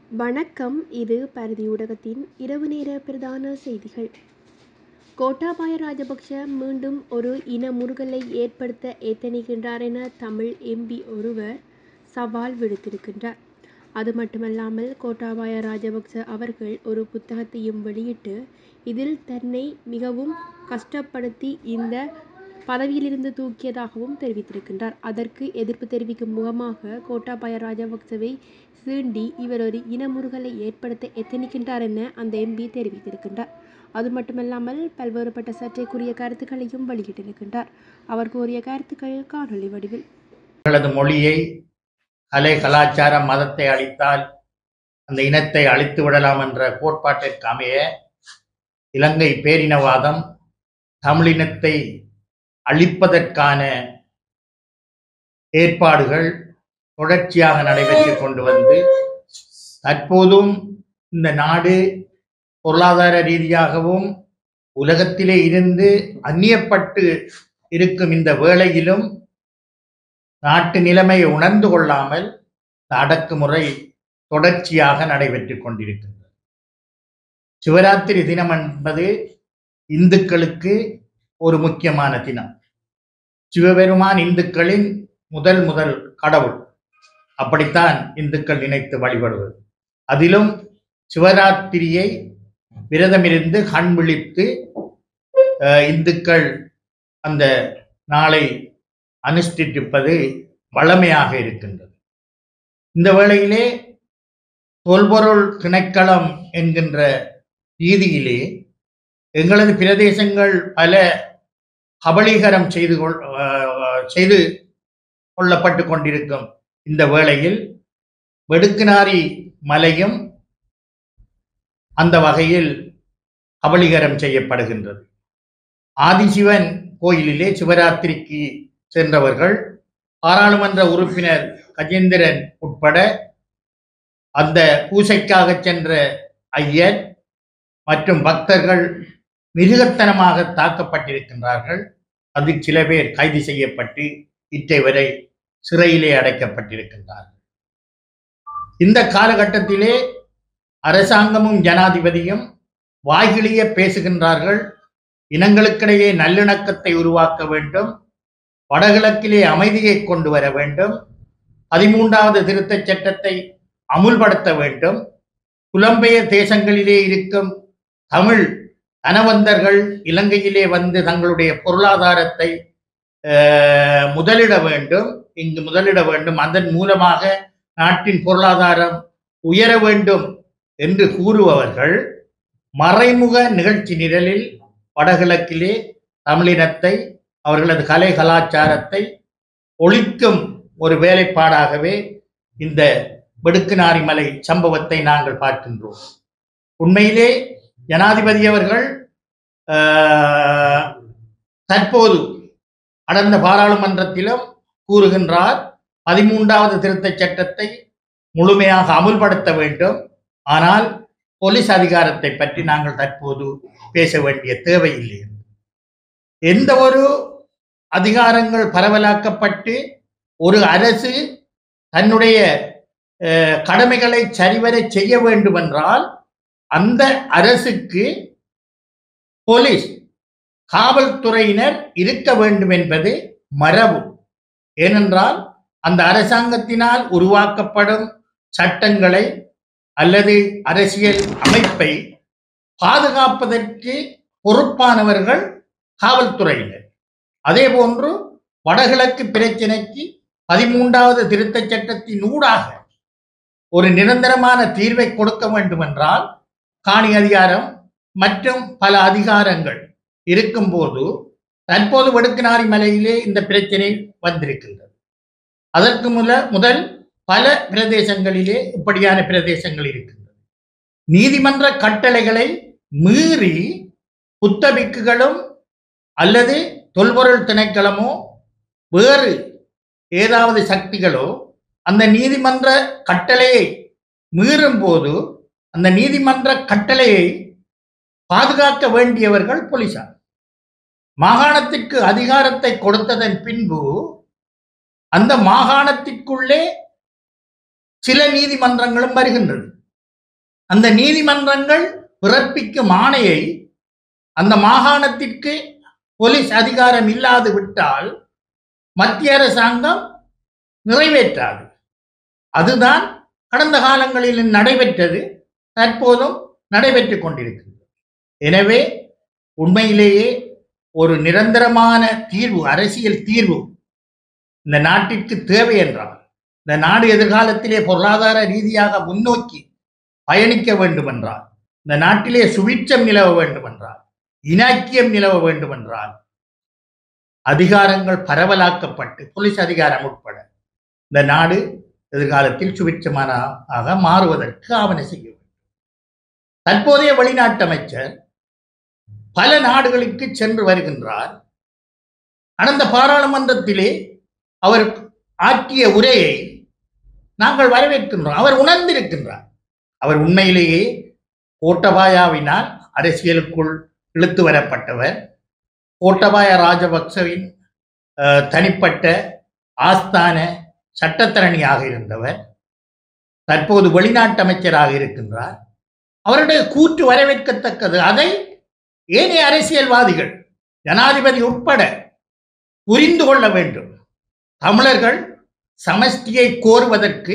வணக்கம் இது பரதி ஊடகத்தின் இரவு நேர பிரதான செய்திகள் கோட்டாபாய ராஜபக்ஷ மீண்டும் ஒரு இன முறுகலை ஏற்படுத்த எத்தனிக்கின்றார் என தமிழ் எம்பி ஒருவர் சவால் விடுத்திருக்கின்றார் அது மட்டுமல்லாமல் கோட்டாபாய ராஜபக்ச அவர்கள் ஒரு புத்தகத்தையும் வெளியிட்டு இதில் தன்னை மிகவும் கஷ்டப்படுத்தி இந்த பதவியிலிருந்து தூக்கியதாகவும் தெரிவித்திருக்கின்றார் அதற்கு எதிர்ப்பு தெரிவிக்கும் முகமாக கோட்டாபாய ராஜபக்சவை சீண்டி இவர் ஒரு இனமுறுகலை ஏற்படுத்த எத்தனிக்கின்றார் என அந்த எம்பி தெரிவித்திருக்கின்றார் அது மட்டுமல்லாமல் பல்வேறுபட்ட சர்ச்சைக்குரிய கருத்துக்களையும் வெளியிட்டிருக்கின்றார் அவர் கூறிய கருத்துக்கள் காணொலி வடிவில் அவர்களது மொழியை கலை கலாச்சாரம் மதத்தை அழித்தால் அந்த இனத்தை அழித்து விடலாம் என்ற கோட்பாட்டிற்கு அமைய இலங்கை பேரினவாதம் தமிழினத்தை அழிப்பதற்கான ஏற்பாடுகள் தொடர்ச்சியாக நடைபெற்று கொண்டு வந்து தற்போதும் இந்த நாடு பொருளாதார ரீதியாகவும் உலகத்திலே இருந்து அந்நியப்பட்டு இருக்கும் இந்த வேளையிலும் நாட்டு நிலைமையை உணர்ந்து கொள்ளாமல் இந்த அடக்குமுறை தொடர்ச்சியாக நடைபெற்று கொண்டிருக்கின்றது சிவராத்திரி தினம் என்பது இந்துக்களுக்கு ஒரு முக்கியமான தினம் சிவபெருமான் இந்துக்களின் முதல் முதல் கடவுள் அப்படித்தான் இந்துக்கள் நினைத்து வழிபடுவது அதிலும் சிவராத்திரியை விரதமிருந்து கண் விழித்து அஹ், இந்துக்கள் அந்த நாளை அனுஷ்டித்திருப்பது வளமையாக இருக்கின்றது இந்த வேளையிலே தொல்பொருள் திணைக்களம் என்கின்ற ரீதியிலே எங்களது பிரதேசங்கள் பல கபலீகரம் செய்து கொள் அஹ், செய்து கொள்ளப்பட்டு கொண்டிருக்கும் இந்த வேளையில் வெடுக்குநாரி மலையும் அந்த வகையில் கபலீகரம் செய்யப்படுகின்றது ஆதிசிவன் கோயிலிலே சிவராத்திரிக்கு சென்றவர்கள் பாராளுமன்ற உறுப்பினர் கஜேந்திரன் உட்பட அந்த பூசைக்காக சென்ற ஐயர் மற்றும் பக்தர்கள் மிருகத்தனமாக தாக்கப்பட்டிருக்கின்றார்கள் அதில் சில பேர் கைது செய்யப்பட்டு இற்றை வரை சிறையிலே அடைக்கப்பட்டிருக்கின்றார்கள் இந்த காலகட்டத்திலே அரசாங்கமும் ஜனாதிபதியும் வாய்கிழிய பேசுகின்றார்கள் இனங்களுக்கிடையே நல்லிணக்கத்தை உருவாக்க வேண்டும் வடகிழக்கிலே அமைதியை கொண்டு வர வேண்டும் பதிமூன்றாவது திருத்தச் சட்டத்தை அமுல்படுத்த வேண்டும் புலம்பெயர் தேசங்களிலே இருக்கும் தமிழ் தனவந்தர்கள் இலங்கையிலே வந்து தங்களுடைய பொருளாதாரத்தை அஹ், முதலிட வேண்டும் இங்கு முதலிட வேண்டும் அதன் மூலமாக நாட்டின் பொருளாதாரம் உயர வேண்டும் என்று கூறுபவர்கள் மறைமுக நிகழ்ச்சி நிரலில் வடகிழக்கிலே தமிழினத்தை அவர்களது கலை கலாச்சாரத்தை ஒழிக்கும் ஒரு வேலைப்பாடாகவே இந்த வெடுக்குநாரிமலை சம்பவத்தை நாங்கள் பார்க்கின்றோம் உண்மையிலே ஜனாதிபதி அவர்கள் ஆஹ், தற்போது அடர்ந்த பாராளுமன்றத்திலும் கூறுகின்றார் பதிமூன்றாவது திருத்தச் சட்டத்தை முழுமையாக அமுல்படுத்த வேண்டும் ஆனால் போலீஸ் அதிகாரத்தை பற்றி நாங்கள் தற்போது பேச வேண்டிய தேவையில்லை எந்த ஒரு அதிகாரங்கள் பரவலாக்கப்பட்டு ஒரு அரசு தன்னுடைய அஹ், கடமைகளை சரிவர செய்ய வேண்டும் என்றால் அந்த அரசுக்கு போலீஸ் காவல்துறையினர் இருக்க வேண்டும் என்பது மரபு ஏனென்றால் அந்த அரசாங்கத்தினால் உருவாக்கப்படும் சட்டங்களை அல்லது அரசியல் அமைப்பை பாதுகாப்பதற்கு பொறுப்பானவர்கள் காவல்துறையினர் அதே போன்று வடகிழக்கு பிரச்சினைக்கு பதிமூன்றாவது திருத்தச் சட்டத்தின் ஊடாக ஒரு நிரந்தரமான தீர்வை கொடுக்க வேண்டும் என்றால் காணி அதிகாரம் மற்றும் பல அதிகாரங்கள் இருக்கும்போது தற்போது வடுக்குநாரி மலையிலே இந்த பிரச்சனை வந்திருக்கின்றது அதற்கு முல முதல் பல பிரதேசங்களிலே இப்படியான பிரதேசங்கள் இருக்கின்றது நீதிமன்ற கட்டளைகளை மீறி புத்தபிக்குகளும் அல்லது தொல்பொருள் திணைக்களமோ வேறு ஏதாவது சக்திகளோ அந்த நீதிமன்ற கட்டளையை மீறும் போது அந்த நீதிமன்ற கட்டளையை பாதுகாக்க வேண்டியவர்கள் போலீசார் மாகாணத்திற்கு அதிகாரத்தை கொடுத்ததன் பின்பு அந்த மாகாணத்திற்குள்ளே சில நீதிமன்றங்களும் வருகின்றது அந்த நீதிமன்றங்கள் பிறப்பிக்கும் ஆணையை அந்த மாகாணத்திற்கு போலீஸ் அதிகாரம் இல்லாது விட்டால் மத்திய அரசாங்கம் நிறைவேற்றாது அதுதான் கடந்த காலங்களில் நடைபெற்றது தற்போதும் நடைபெற்றுக் கொண்டிருக்கிறது எனவே உண்மையிலேயே ஒரு நிரந்தரமான தீர்வு அரசியல் தீர்வு இந்த நாட்டிற்கு தேவை என்றால் இந்த நாடு எதிர்காலத்திலே பொருளாதார ரீதியாக முன்னோக்கி பயணிக்க வேண்டும் என்றால் இந்த நாட்டிலே சுபிட்சம் நிலவ வேண்டும் என்றால் இனாக்கியம் நிலவ வேண்டும் என்றால் அதிகாரங்கள் பரவலாக்கப்பட்டு போலீஸ் அதிகாரம் உட்பட இந்த நாடு எதிர்காலத்தில் சுபிட்சமானாக மாறுவதற்கு ஆவண செய்ய வேண்டும் தற்போதைய வெளிநாட்டு அமைச்சர் பல நாடுகளுக்கு சென்று வருகின்றார் கடந்த பாராளுமன்றத்திலே அவர் ஆற்றிய உரையை நாங்கள் வரவேற்கின்றோம் அவர் உணர்ந்திருக்கின்றார் அவர் உண்மையிலேயே கோட்டபாயாவினால் அரசியலுக்குள் இழுத்து வரப்பட்டவர் கோட்டபாய ராஜபக்சவின் அஹ், தனிப்பட்ட ஆஸ்தான சட்டத்தரணியாக இருந்தவர் தற்போது வெளிநாட்டு அமைச்சராக இருக்கின்றார் அவருடைய கூற்று வரவேற்கத்தக்கது அதை ஏனைய அரசியல்வாதிகள் ஜனாதிபதி உட்பட புரிந்து கொள்ள வேண்டும் தமிழர்கள் சமஷ்டியை கோருவதற்கு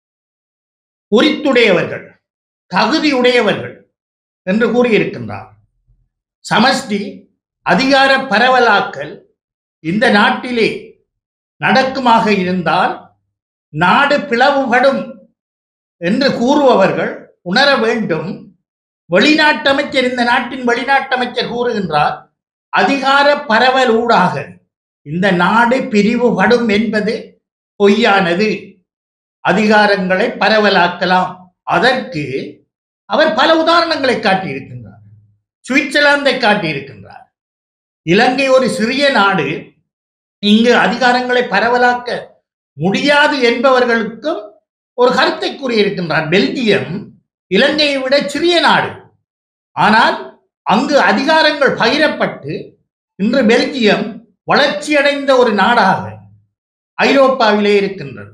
உரித்துடையவர்கள் தகுதியுடையவர்கள் என்று கூறியிருக்கின்றார் சமஷ்டி அதிகார பரவலாக்கல் இந்த நாட்டிலே நடக்குமாக இருந்தால் நாடு பிளவுபடும் என்று கூறுபவர்கள் உணர வேண்டும் வெளிநாட்டு அமைச்சர் இந்த நாட்டின் வெளிநாட்டு அமைச்சர் கூறுகின்றார் அதிகார பரவல் ஊடாக இந்த நாடு பிரிவுபடும் என்பது பொய்யானது அதிகாரங்களை பரவலாக்கலாம் அதற்கு அவர் பல உதாரணங்களை காட்டியிருக்கின்றார் சுவிட்சர்லாந்தை காட்டியிருக்கின்றார் இலங்கை ஒரு சிறிய நாடு இங்கு அதிகாரங்களை பரவலாக்க முடியாது என்பவர்களுக்கும் ஒரு கருத்தை கூறியிருக்கின்றார் பெல்ஜியம் இலங்கையை விட சிறிய நாடு ஆனால் அங்கு அதிகாரங்கள் பகிரப்பட்டு இன்று பெல்ஜியம் வளர்ச்சியடைந்த ஒரு நாடாக ஐரோப்பாவிலே இருக்கின்றது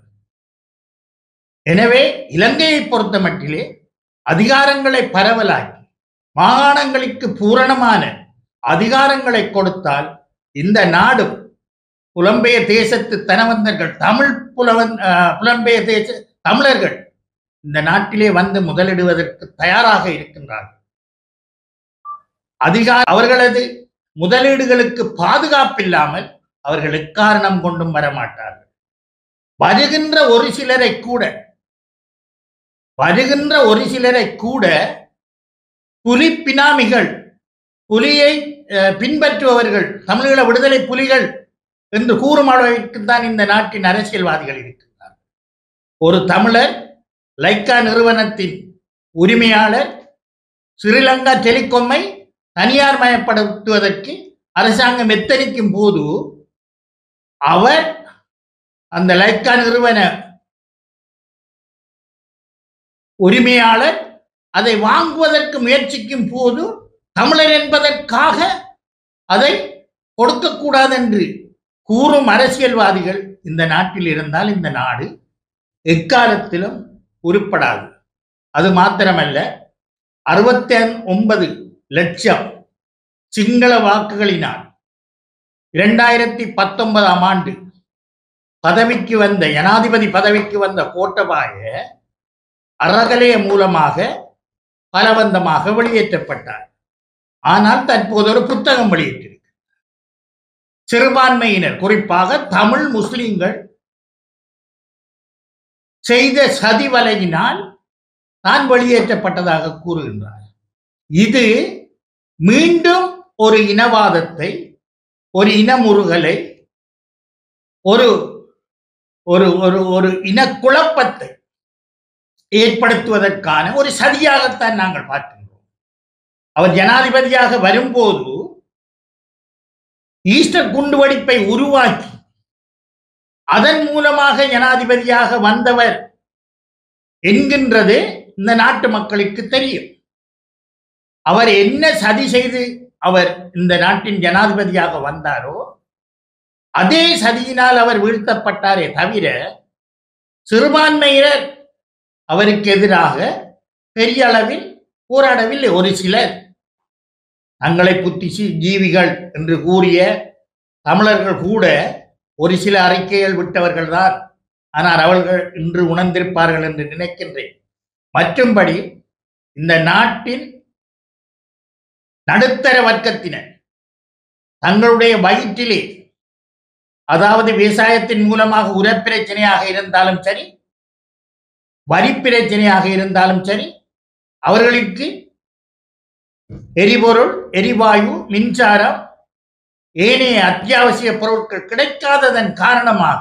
எனவே இலங்கையை பொறுத்த மட்டிலே அதிகாரங்களை பரவலாக்கி மாகாணங்களுக்கு பூரணமான அதிகாரங்களை கொடுத்தால் இந்த நாடும் புலம்பெயர் தேசத்து தனவந்தர்கள் தமிழ் புலவன் அஹ், புலம்பெயர் தேச தமிழர்கள் இந்த நாட்டிலே வந்து முதலிடுவதற்கு தயாராக இருக்கின்றார்கள் அதிகார அவர்களது முதலீடுகளுக்கு பாதுகாப்பில்லாமல் அவர்கள் எக்காரணம் கொண்டும் வரமாட்டார்கள் வருகின்ற ஒரு சிலரை கூட வருகின்ற ஒரு சிலரை கூட புலி பினாமிகள் புலியை அஹ், பின்பற்றுபவர்கள் தமிழீழ விடுதலை புலிகள் என்று கூறும் அளவிற்கு தான் இந்த நாட்டின் அரசியல்வாதிகள் இருக்கின்றார் ஒரு தமிழர் லைக்கா நிறுவனத்தின் உரிமையாளர் ஸ்ரீலங்கா டெலிகாமை தனியார் மயப்படுத்துவதற்கு அரசாங்கம் எத்தனிக்கும் போது அவர் அந்த லைக்கா நிறுவன உரிமையாளர் அதை வாங்குவதற்கு முயற்சிக்கும் போது தமிழர் என்பதற்காக அதை கொடுக்கக்கூடாது என்று கூறும் அரசியல்வாதிகள் இந்த நாட்டில் இருந்தால் இந்த நாடு எக்காலத்திலும் உருப்படாது அது மாத்திரமல்ல அறுபத்தி ஒன்பது லட்சம் சிங்கள வாக்குகளினால் இரண்டாயிரத்தி பத்தொன்பதாம் ஆண்டு பதவிக்கு வந்த ஜனாதிபதி பதவிக்கு வந்த கோட்டபாய அறகலைய மூலமாக பலவந்தமாக வெளியேற்றப்பட்டார் ஆனால் தற்போது ஒரு புத்தகம் வெளியிட்டிருக்கு சிறுபான்மையினர் குறிப்பாக தமிழ் முஸ்லிம்கள் செய்த சதி வலையினால் தான் வெளியேற்றப்பட்டதாக கூறுகின்றார் இது மீண்டும் ஒரு இனவாதத்தை ஒரு இனமுறுகலை ஒரு ஒரு ஒரு ஒரு இனக்குழப்பத்தை ஏற்படுத்துவதற்கான ஒரு சதியாகத்தான் நாங்கள் பார்க்கின்றோம் அவர் ஜனாதிபதியாக வரும்போது ஈஸ்டர் குண்டுவெடிப்பை உருவாக்கி அதன் மூலமாக ஜனாதிபதியாக வந்தவர் என்கின்றது இந்த நாட்டு மக்களுக்கு தெரியும் அவர் என்ன சதி செய்து அவர் இந்த நாட்டின் ஜனாதிபதியாக வந்தாரோ அதே சதியினால் அவர் வீழ்த்தப்பட்டாரே தவிர சிறுபான்மையினர் அவருக்கு எதிராக பெரிய அளவில் போராடவில்லை ஒரு சிலர் தங்களை புத்திசி ஜீவிகள் என்று கூறிய தமிழர்கள் கூட ஒரு சில அறிக்கைகள் விட்டவர்கள் தான் ஆனால் அவர்கள் இன்று உணர்ந்திருப்பார்கள் என்று நினைக்கின்றேன் மற்றும்படி இந்த நாட்டின் நடுத்தர வர்க்கத்தினர் தங்களுடைய வயிற்றிலே அதாவது விவசாயத்தின் மூலமாக உரப்பிரச்சனையாக இருந்தாலும் சரி வரி பிரச்சனையாக இருந்தாலும் சரி அவர்களுக்கு எரிபொருள் எரிவாயு மின்சாரம் ஏனைய அத்தியாவசிய பொருட்கள் கிடைக்காததன் காரணமாக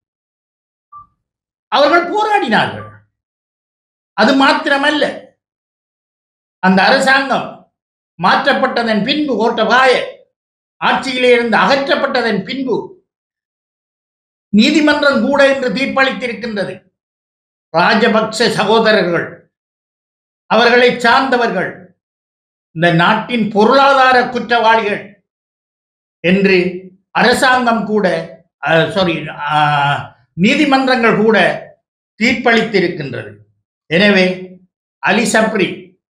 அவர்கள் போராடினார்கள் அது மாத்திரமல்ல அந்த அரசாங்கம் மாற்றப்பட்டதன் பின்பு கோட்டபாய ஆட்சியிலே இருந்து அகற்றப்பட்டதன் பின்பு நீதிமன்றம் கூட என்று தீர்ப்பளித்திருக்கின்றது ராஜபக்ச சகோதரர்கள் அவர்களை சார்ந்தவர்கள் இந்த நாட்டின் பொருளாதார குற்றவாளிகள் என்று அரசாங்கம் கூட சாரி நீதிமன்றங்கள் கூட தீர்ப்பளித்திருக்கின்றது எனவே அலி சப்ரி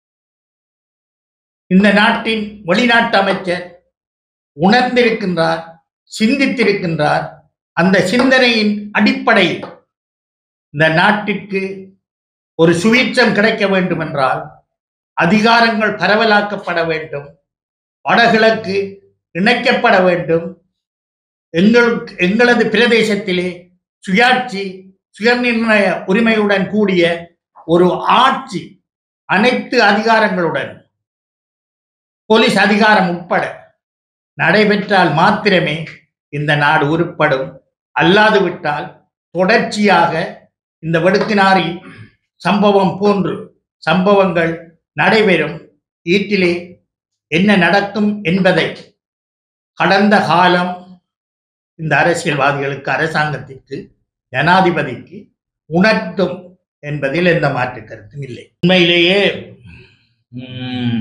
இந்த நாட்டின் வெளிநாட்டு அமைச்சர் உணர்ந்திருக்கின்றார் சிந்தித்திருக்கின்றார் அந்த சிந்தனையின் அடிப்படையில் இந்த நாட்டிற்கு ஒரு சுவீட்சம் கிடைக்க வேண்டும் என்றால் அதிகாரங்கள் பரவலாக்கப்பட வேண்டும் வடகிழக்கு இணைக்கப்பட வேண்டும் எங்களுக்கு எங்களது பிரதேசத்திலே சுயாட்சி சுயநிர்ணய உரிமையுடன் கூடிய ஒரு ஆட்சி அனைத்து அதிகாரங்களுடன் போலீஸ் அதிகாரம் உட்பட நடைபெற்றால் மாத்திரமே இந்த நாடு உருப்படும் அல்லாது விட்டால் தொடர்ச்சியாக இந்த வெடுக்கினாரி சம்பவம் போன்று சம்பவங்கள் நடைபெறும் வீட்டிலே என்ன நடக்கும் என்பதை கடந்த காலம் இந்த அரசியல்வாதிகளுக்கு அரசாங்கத்திற்கு ஜனாதிபதிக்கு உணர்த்தும் என்பதில் எந்த மாற்று கருத்தும் இல்லை உண்மையிலேயே உம்,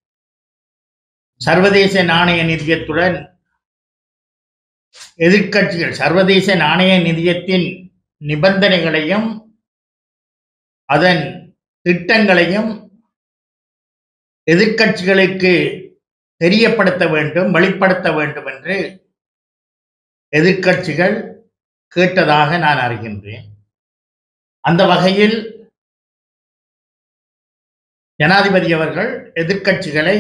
சர்வதேச நாணய நிதியத்துடன் எதிர்க்கட்சிகள் சர்வதேச நாணய நிதியத்தின் நிபந்தனைகளையும் அதன் திட்டங்களையும் எதிர்க்கட்சிகளுக்கு தெரியப்படுத்த வேண்டும் வெளிப்படுத்த வேண்டும் என்று எதிர்க்கட்சிகள் கேட்டதாக நான் அறிகின்றேன் அந்த வகையில் ஜனாதிபதி அவர்கள் எதிர்க்கட்சிகளை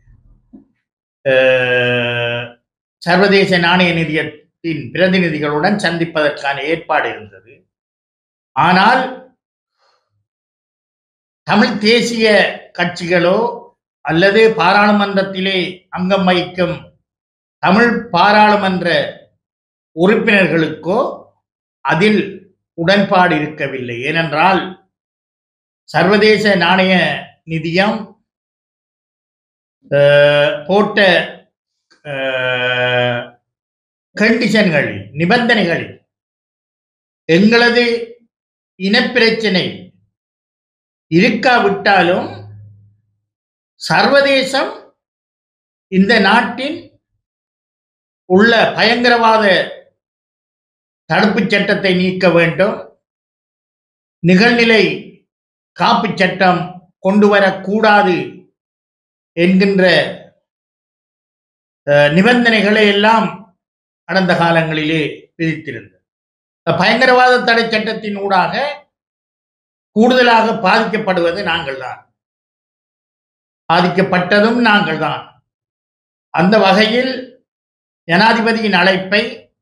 அஹ், சர்வதேச நாணய நிதியத்தின் பிரதிநிதிகளுடன் சந்திப்பதற்கான ஏற்பாடு இருந்தது ஆனால் தமிழ் தேசிய கட்சிகளோ அல்லது பாராளுமன்றத்திலே அங்கம் வகிக்கும் தமிழ் பாராளுமன்ற உறுப்பினர்களுக்கோ அதில் உடன்பாடு இருக்கவில்லை ஏனென்றால் சர்வதேச நாணய நிதியம் அஹ், போட்ட கண்டிஷன்களில் நிபந்தனைகளில் எங்களது இனப்பிரச்சனை இருக்காவிட்டாலும் சர்வதேசம் இந்த நாட்டின் உள்ள பயங்கரவாத தடுப்புச் சட்டத்தை நீக்க வேண்டும் நிகழ்நிலை காப்புச் சட்டம் கொண்டு வரக்கூடாது என்கின்ற அஹ், நிபந்தனைகளை எல்லாம் கடந்த காலங்களிலே விதித்திருந்தது பயங்கரவாத தடை சட்டத்தின் ஊடாக கூடுதலாக பாதிக்கப்படுவது நாங்கள் தான் பாதிக்கப்பட்டதும் நாங்கள் தான் அந்த வகையில் ஜனாதிபதியின் அழைப்பை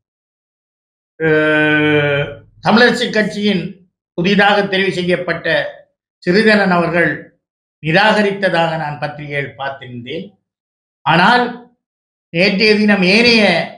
அஹ், தமிழரசு கட்சியின் புதிதாக தெரிவு செய்யப்பட்ட சிறிதரன் அவர்கள் நிராகரித்ததாக நான் பத்திரிகையில் பார்த்திருந்தேன் ஆனால் நேற்றைய தினம் ஏனைய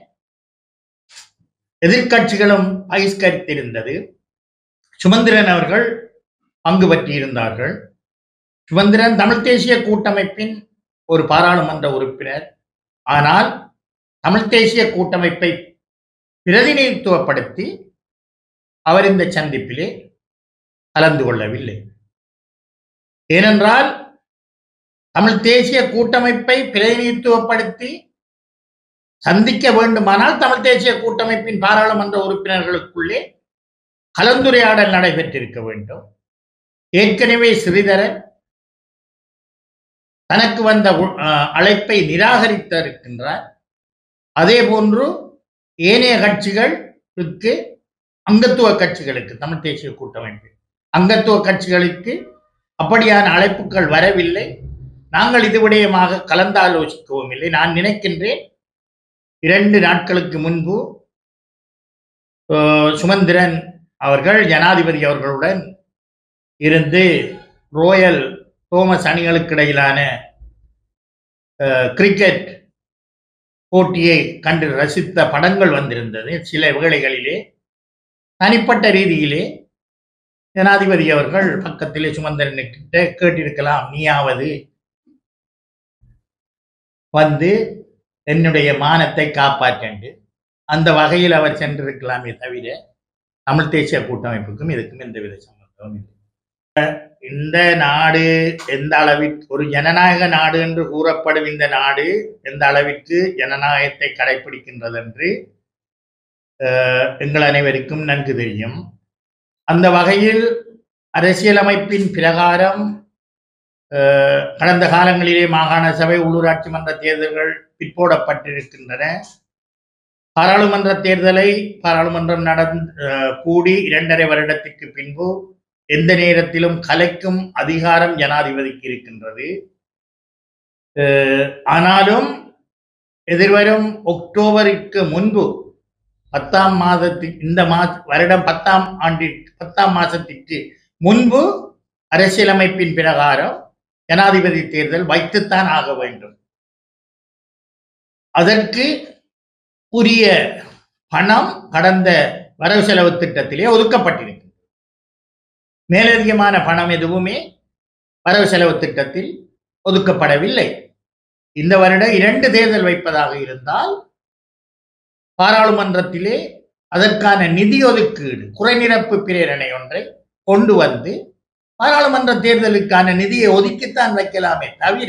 எதிர்க்கட்சிகளும் பகிஷ்கரித்திருந்தது சுமந்திரன் அவர்கள் பங்கு பற்றியிருந்தார்கள் சுமந்திரன் தமிழ் தேசிய கூட்டமைப்பின் ஒரு பாராளுமன்ற உறுப்பினர் ஆனால் தமிழ் தேசிய கூட்டமைப்பை பிரதிநிதித்துவப்படுத்தி அவர் இந்த சந்திப்பிலே கலந்து கொள்ளவில்லை ஏனென்றால் தமிழ் தேசிய கூட்டமைப்பை பிரதிநிதித்துவப்படுத்தி சந்திக்க வேண்டுமானால் தமிழ் தேசிய கூட்டமைப்பின் பாராளுமன்ற உறுப்பினர்களுக்குள்ளே கலந்துரையாடல் நடைபெற்றிருக்க வேண்டும் ஏற்கனவே ஸ்ரீதரன் தனக்கு வந்த உ- அஹ், அழைப்பை நிராகரித்திருக்கின்றார் அதே போன்று ஏனைய கட்சிகளுக்கு அங்கத்துவ கட்சிகளுக்கு தமிழ் தேசிய கூட்டமைப்பு அங்கத்துவ கட்சிகளுக்கு அப்படியான அழைப்புகள் வரவில்லை நாங்கள் இது விடயமாக கலந்தாலோசிக்கவும் இல்லை நான் நினைக்கின்றேன் இரண்டு நாட்களுக்கு முன்பு அஹ், சுமந்திரன் அவர்கள் ஜனாதிபதி அவர்களுடன் இருந்து ரோயல் தோமஸ் அணிகளுக்கு இடையிலான அஹ், கிரிக்கெட் போட்டியை கண்டு ரசித்த படங்கள் வந்திருந்தது சில வேளைகளிலே தனிப்பட்ட ரீதியிலே ஜனாதிபதி அவர்கள் பக்கத்திலே சுமந்திரனுக்கிட்ட கேட்டிருக்கலாம் நீயாவது வந்து என்னுடைய மானத்தை காப்பாற்றண்டு அந்த வகையில் அவர் சென்றிருக்கலாமே தவிர தமிழ் தேசிய கூட்டமைப்புக்கும் இதுக்கும் எந்தவித சம்பந்தமும் இல்லை இந்த நாடு எந்த அளவிற்கு ஒரு ஜனநாயக நாடு என்று கூறப்படும் இந்த நாடு எந்த அளவிற்கு ஜனநாயகத்தை கடைபிடிக்கின்றது என்று அஹ், எங்கள் அனைவருக்கும் நன்கு தெரியும் அந்த வகையில் அரசியலமைப்பின் பிரகாரம் அஹ், கடந்த காலங்களிலே மாகாண சபை உள்ளூராட்சி மன்ற தேர்தல்கள் பிற்போடப்பட்டிருக்கின்றன பாராளுமன்ற தேர்தலை பாராளுமன்றம் நடந்து அஹ், கூடி இரண்டரை வருடத்திற்கு பின்பு எந்த நேரத்திலும் கலைக்கும் அதிகாரம் ஜனாதிபதிக்கு இருக்கின்றது அஹ், ஆனாலும் எதிர்வரும் அக்டோபருக்கு முன்பு பத்தாம் மாதத்திற்கு இந்த மா வருடம் பத்தாம் ஆண்டிற்கு பத்தாம் மாசத்திற்கு முன்பு அரசியலமைப்பின் பிரகாரம் ஜனாதிபதி தேர்தல் வைத்துத்தான் ஆக வேண்டும் அதற்கு உரிய பணம் கடந்த வரவு செலவு திட்டத்திலே ஒதுக்கப்பட்டிருக்கு மேலதிகமான பணம் எதுவுமே வரவு செலவு திட்டத்தில் ஒதுக்கப்படவில்லை இந்த வருடம் இரண்டு தேர்தல் வைப்பதாக இருந்தால் பாராளுமன்றத்திலே அதற்கான நிதி ஒதுக்கீடு குறைநிரப்பு பிரேரணை ஒன்றை கொண்டு வந்து பாராளுமன்ற தேர்தலுக்கான நிதியை ஒதுக்கித்தான் வைக்கலாமே தவிர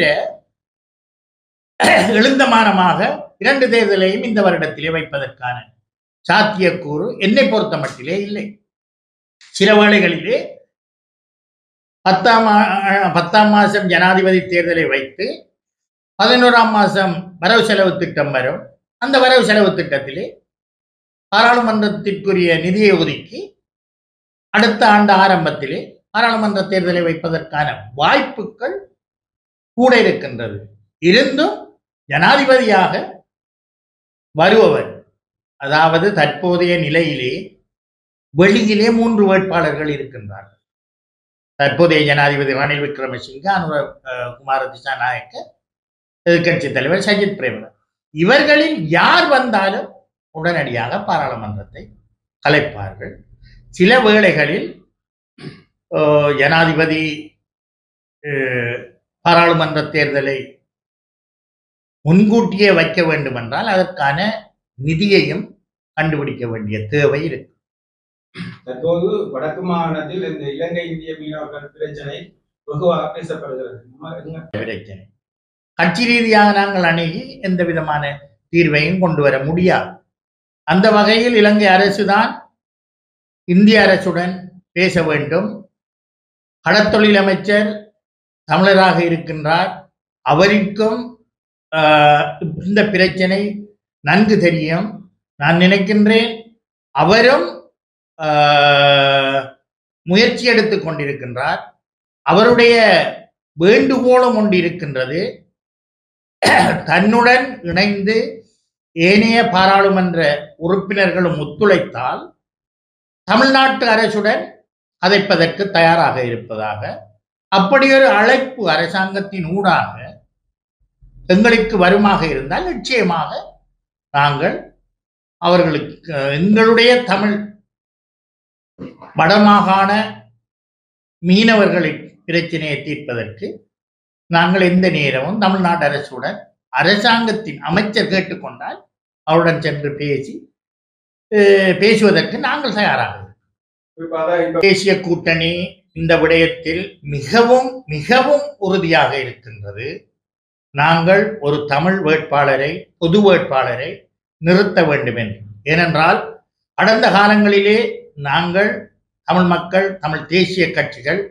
எழுந்தமானமாக இரண்டு தேர்தலையும் இந்த வருடத்திலே வைப்பதற்கான சாத்தியக்கூறு என்னை பொறுத்த மட்டிலே இல்லை சில வேளைகளிலே பத்தாம் ஆ- பத்தாம் மாசம் ஜனாதிபதி தேர்தலை வைத்து பதினோராம் மாசம் வரவு செலவு திட்டம் வரும் அந்த வரவு செலவு திட்டத்திலே பாராளுமன்றத்திற்குரிய நிதியை ஒதுக்கி அடுத்த ஆண்டு ஆரம்பத்திலே பாராளுமன்ற தேர்தலை வைப்பதற்கான வாய்ப்புகள் கூட இருக்கின்றது இருந்தும் ஜனாதிபதியாக வருபவர் அதாவது தற்போதைய நிலையிலே வெளியிலே மூன்று வேட்பாளர்கள் இருக்கின்றார்கள் தற்போதைய ஜனாதிபதி ரணில் விக்ரமசிங்க அனுர அஹ், குமார திசாநாயக்க எதிர்க்கட்சி தலைவர் சஜித் பிரேமதாஸ் இவர்களில் யார் வந்தாலும் உடனடியாக பாராளுமன்றத்தை கலைப்பார்கள் சில வேளைகளில் அஹ், ஜனாதிபதி அஹ், பாராளுமன்ற தேர்தலை முன்கூட்டியே வைக்க வேண்டுமென்றால் அதற்கான நிதியையும் கண்டுபிடிக்க வேண்டிய தேவை இருக்கு தற்போது வடக்கு மாகாணத்தில் இந்த இலங்கை இந்திய மீனவர்கள் பிரச்சனை வெகுவாக பேசப்படுகிறது நம்ம எங்க பிரச்சனை கட்சி ரீதியாக நாங்கள் அணுகி எந்த விதமான தீர்வையும் கொண்டு வர முடியாது அந்த வகையில் இலங்கை அரசுதான் இந்திய அரசுடன் பேச வேண்டும் கடத்தொழில் அமைச்சர் தமிழராக இருக்கின்றார் அவருக்கும் ஆஹ், இந்த பிரச்சனை நன்கு தெரியும் நான் நினைக்கின்றேன் அவரும் ஆஹ், முயற்சி எடுத்துக் கொண்டிருக்கின்றார் அவருடைய வேண்டுகோளும் ஒன்று இருக்கின்றது தன்னுடன் இணைந்து ஏனைய பாராளுமன்ற உறுப்பினர்களும் ஒத்துழைத்தால் தமிழ்நாட்டு அரசுடன் கதைப்பதற்கு தயாராக இருப்பதாக அப்படியொரு அழைப்பு அரசாங்கத்தின் ஊடாக எங்களுக்கு வருமாக இருந்தால் நிச்சயமாக நாங்கள் அவர்களுக்கு எங்களுடைய தமிழ் வடமாகாண மீனவர்களின் பிரச்சனையை தீர்ப்பதற்கு நாங்கள் எந்த நேரமும் தமிழ்நாடு அரசுடன் அரசாங்கத்தின் அமைச்சர் கேட்டுக்கொண்டால் அவருடன் சென்று பேசி அஹ், பேசுவதற்கு நாங்கள் தயாராக இருக்கிறோம். குறிப்பாக இப்ப தேசிய கூட்டணி இந்த விடயத்தில் மிகவும் மிகவும் உறுதியாக இருக்கின்றது நாங்கள் ஒரு தமிழ் வேட்பாளரை பொது வேட்பாளரை நிறுத்த வேண்டும் என்று ஏனென்றால் கடந்த காலங்களிலே நாங்கள் தமிழ் மக்கள் தமிழ் தேசிய கட்சிகள்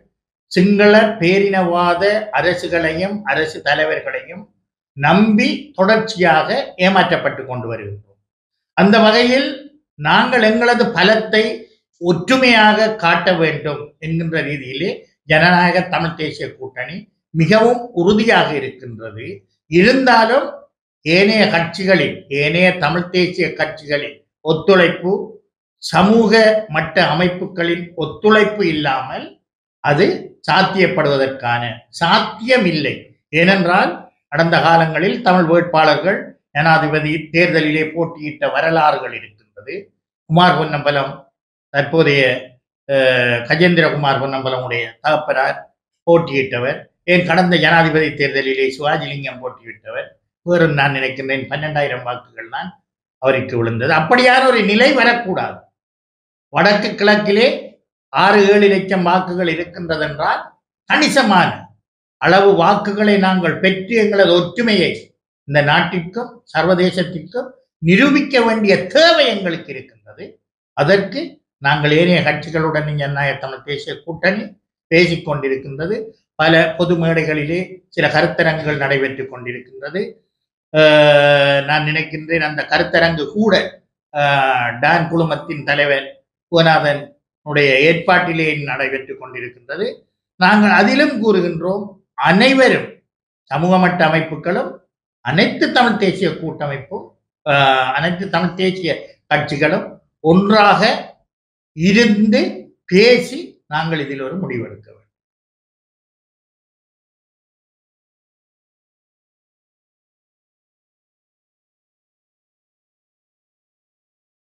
சிங்கள பேரினவாத அரசுகளையும் அரசு தலைவர்களையும் நம்பி தொடர்ச்சியாக ஏமாற்றப்பட்டு கொண்டு வருகின்றோம் அந்த வகையில் நாங்கள் எங்களது பலத்தை ஒற்றுமையாக காட்ட வேண்டும் என்கின்ற ரீதியிலே ஜனநாயக தமிழ் தேசிய கூட்டணி மிகவும் உறுதியாக இருக்கின்றது இருந்தாலும் ஏனைய கட்சிகளின் ஏனைய தமிழ் தேசிய கட்சிகளின் ஒத்துழைப்பு சமூக மட்ட அமைப்புகளின் ஒத்துழைப்பு இல்லாமல் அது சாத்தியப்படுவதற்கான சாத்தியமில்லை ஏனென்றால் கடந்த காலங்களில் தமிழ் வேட்பாளர்கள் ஜனாதிபதி தேர்தலிலே போட்டியிட்ட வரலாறுகள் இருக்கின்றது குமார் பொன்னம்பலம் தற்போதைய அஹ், கஜேந்திரகுமார் பொன்னம்பலமுடைய தகப்பனார் போட்டியிட்டவர் ஏன் கடந்த ஜனாதிபதி தேர்தலிலே சிவாஜிலிங்கம் போட்டியிட்டவர் வேறு நான் நினைக்கின்றேன் பன்னெண்டாயிரம் வாக்குகள் தான் அவருக்கு விழுந்தது அப்படியான ஒரு நிலை வரக்கூடாது வடக்கு கிழக்கிலே ஆறு ஏழு லட்சம் வாக்குகள் இருக்கின்றதென்றால் கணிசமான அளவு வாக்குகளை நாங்கள் பெற்று எங்களது ஒற்றுமையை இந்த நாட்டிற்கும் சர்வதேசத்திற்கும் நிரூபிக்க வேண்டிய தேவை எங்களுக்கு இருக்கின்றது அதற்கு நாங்கள் ஏனைய கட்சிகளுடன் ஜனநாயக தமிழ் தேசிய கூட்டணி பேசிக் கொண்டிருக்கின்றது பல பொது மேடைகளிலே சில கருத்தரங்குகள் நடைபெற்றுக் கொண்டிருக்கின்றது அஹ் நான் நினைக்கின்றேன் அந்த கருத்தரங்கு கூட அஹ், டான் குழுமத்தின் தலைவர் புவநாதன் உடைய ஏற்பாட்டிலே நடைபெற்றுக் கொண்டிருக்கின்றது நாங்கள் அதிலும் கூறுகின்றோம் அனைவரும் சமூக மட்ட அமைப்புகளும் அனைத்து தமிழ் தேசிய கூட்டமைப்பும் ஆஹ், அனைத்து தமிழ் தேசிய கட்சிகளும் ஒன்றாக இருந்து பேசி நாங்கள் இதில் ஒரு முடிவெடுக்க வேண்டும்